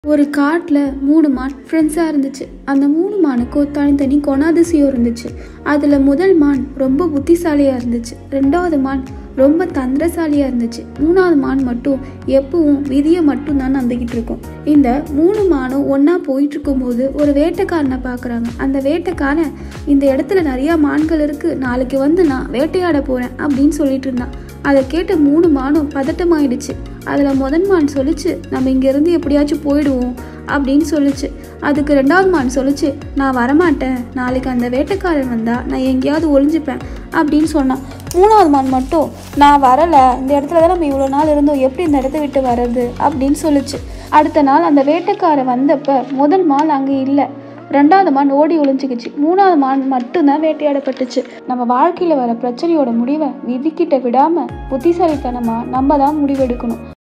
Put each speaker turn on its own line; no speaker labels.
ஒரு காட்டில் மூணு மான் ஃப்ரெண்ட்ஸாக இருந்துச்சு அந்த மூணு மானுக்கும் தனித்தனி குணாதிசயம் இருந்துச்சு அதில் முதல் மான் ரொம்ப புத்திசாலியாக இருந்துச்சு ரெண்டாவது மான் ரொம்ப தந்திரசாலியாக இருந்துச்சு மூணாவது மான் மட்டும் எப்பவும் விதியை மட்டும் தான் நம்பிக்கிட்டு இருக்கும் இந்த மூணு மானும் ஒன்றா போயிட்டு இருக்கும்போது ஒரு வேட்டைக்காரனை பார்க்குறாங்க அந்த வேட்டைக்காரன் இந்த இடத்துல நிறையா மான்கள் இருக்குது நாளைக்கு வந்து நான் வேட்டையாட போகிறேன் அப்படின்னு சொல்லிட்டு இருந்தான் அதை கேட்ட மூணு மானும் பதட்டமாயிடுச்சு அதில் முதன் மான் சொல்லிச்சு நம்ம இங்கேருந்து எப்படியாச்சும் போயிடுவோம் அப்படின்னு சொல்லுச்சு அதுக்கு ரெண்டாவது மான் சொல்லிச்சு நான் வரமாட்டேன் நாளைக்கு அந்த வேட்டைக்காரன் வந்தால் நான் எங்கேயாவது ஒளிஞ்சுப்பேன் அப்படின்னு சொன்னான் மூணாவது மான் மட்டும் நான் வரலை இந்த இடத்துல தான் நம்ம இவ்வளோ நாள் இருந்தோம் எப்படி இந்த இடத்த விட்டு வர்றது அப்படின்னு சொல்லுச்சு அடுத்த நாள் அந்த வேட்டைக்காரன் வந்தப்ப முதல் மான் அங்கே இல்லை ரெண்டாவது மான் ஓடி ஒளிஞ்சுக்கிச்சு மூணாவது மான் மட்டும்தான் வேட்டையாடப்பட்டுச்சு நம்ம வாழ்க்கையில் வர பிரச்சனையோட முடிவை விதிக்கிட்ட விடாமல் புத்திசாலித்தனமாக நம்ம தான் முடிவெடுக்கணும்